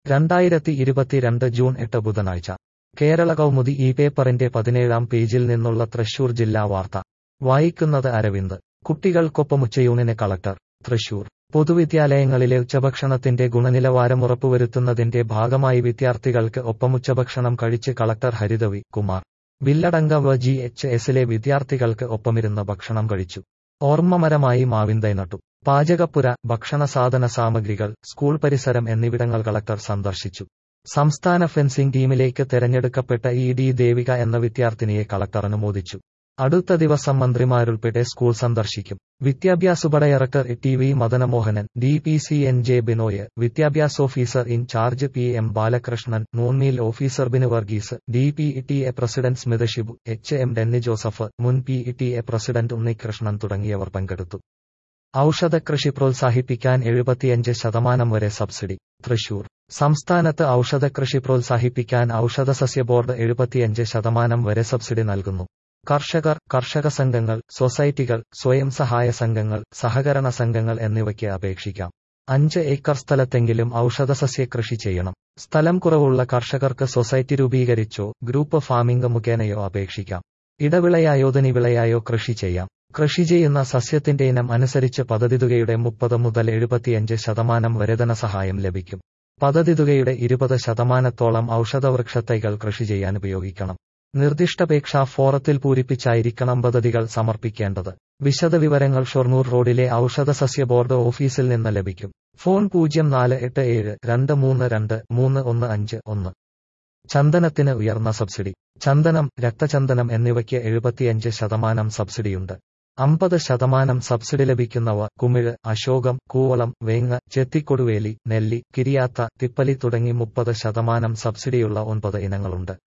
രണ്ടായിരത്തി ഇരുപത്തിരണ്ട് ജൂൺ എട്ട് ബുധനാഴ്ച കേരള കൗമുദി ഈ പേപ്പറിന്റെ പതിനേഴാം പേജിൽ നിന്നുള്ള തൃശൂർ ജില്ലാ വാർത്ത വായിക്കുന്നത് അരവിന്ദ് കുട്ടികൾക്കൊപ്പമുച്ചയൂണിന് കളക്ടർ തൃശൂർ പൊതുവിദ്യാലയങ്ങളിലെ ഉച്ചഭക്ഷണത്തിന്റെ ഗുണനിലവാരം ഉറപ്പുവരുത്തുന്നതിന്റെ ഭാഗമായി വിദ്യാർത്ഥികൾക്ക് ഒപ്പം ഉച്ചഭക്ഷണം കഴിച്ച് കളക്ടർ ഹരിതവി കുമാർ വില്ലടങ്ക വ ജി എച്ച് എസിലെ വിദ്യാർത്ഥികൾക്ക് ഒപ്പമിരുന്ന് ഭക്ഷണം കഴിച്ചു ഓർമ്മമരമായി മാവിന്തൈ നട്ടു പാചകപ്പുര ഭക്ഷണ സാധന സാമഗ്രികൾ സ്കൂൾ പരിസരം എന്നിവിടങ്ങൾ കളക്ടർ സന്ദർശിച്ചു സംസ്ഥാന ഫെൻസിംഗ് ടീമിലേക്ക് തെരഞ്ഞെടുക്കപ്പെട്ട ഇ ഡി ദേവിക എന്ന വിദ്യാർത്ഥിനിയെ കളക്ടർ അനുമോദിച്ചു അടുത്ത ദിവസം മന്ത്രിമാരുൾപ്പെടെ സ്കൂൾ സന്ദർശിക്കും വിദ്യാഭ്യാസ director T V Madanamohanan D P C N J Binoy വിദ്യാഭ്യാസ officer in charge P M Balakrishnan noon meal officer Binu Varghese D P T A president Smitha Shibu H M Denny Joseph മുൻ P T A president Unnikrishnan തുടങ്ങിയവർ പങ്കെടുത്തു ഔഷധകൃഷി പ്രോത്സാഹിപ്പിക്കാൻ എഴുപത്തിയഞ്ച് ശതമാനം വരെ സബ്സിഡി തൃശൂർ സംസ്ഥാനത്ത് ഔഷധകൃഷി പ്രോത്സാഹിപ്പിക്കാൻ ഔഷധസസ്യ ബോർഡ് എഴുപത്തിയഞ്ച് ശതമാനം വരെ സബ്സിഡി നൽകുന്നു കർഷകർ കർഷക സംഘങ്ങൾ സൊസൈറ്റികൾ സ്വയം സഹായ സംഘങ്ങൾ സഹകരണ സംഘങ്ങൾ എന്നിവയ്ക്ക് അപേക്ഷിക്കാം അഞ്ച് ഏക്കർ സ്ഥലത്തെങ്കിലും ഔഷധസസ്യ കൃഷി ചെയ്യണം സ്ഥലം കുറവുള്ള കർഷകർക്ക് സൊസൈറ്റി രൂപീകരിച്ചോ ഗ്രൂപ്പ് ഫാമിംഗ് മുഖേനയോ അപേക്ഷിക്കാം ഇടവിളയായോ തനിവിളയായോ കൃഷി ചെയ്യാം കൃഷി ചെയ്യുന്ന സസ്യത്തിന്റെ ഇനം അനുസരിച്ച് പദ്ധതിതുകയുടെ മുപ്പത് മുതൽ എഴുപത്തിയഞ്ച് ശതമാനം വരെ ധനസഹായം ലഭിക്കും പദ്ധതിതുകയുടെ ഇരുപത് ശതമാനത്തോളം ഔഷധവൃക്ഷത്തൈകൾ കൃഷി ചെയ്യാൻ ഉപയോഗിക്കണം നിർദ്ദിഷ്ടപേക്ഷാ ഫോറത്തിൽ പൂരിപ്പിച്ചായിരിക്കണം പദ്ധതികൾ സമർപ്പിക്കേണ്ടത് വിശദവിവരങ്ങൾ ഷൊർണൂർ റോഡിലെ ഔഷധസസ്യ ബോർഡ് ഓഫീസിൽ നിന്ന് ലഭിക്കും ഫോൺ പൂജ്യം നാല് എട്ട് ഏഴ് രണ്ട് മൂന്ന് രണ്ട് മൂന്ന് ഒന്ന് അഞ്ച് ഒന്ന് ചന്ദനത്തിന് ഉയർന്ന സബ്സിഡി ചന്ദനം രക്തചന്ദനം എന്നിവയ്ക്ക് എഴുപത്തിയഞ്ച് ശതമാനം സബ്സിഡിയുണ്ട് അമ്പത് ശതമാനം സബ്സിഡി ലഭിക്കുന്നവ കുമിഴ് അശോകം കൂവളം വേങ്ങ ചെത്തിക്കൊടുവേലി നെല്ലി കിരിയാത്ത തിപ്പലി തുടങ്ങി മുപ്പത് ശതമാനം സബ്സിഡിയുള്ള ഒൻപത് ഇനങ്ങളുണ്ട്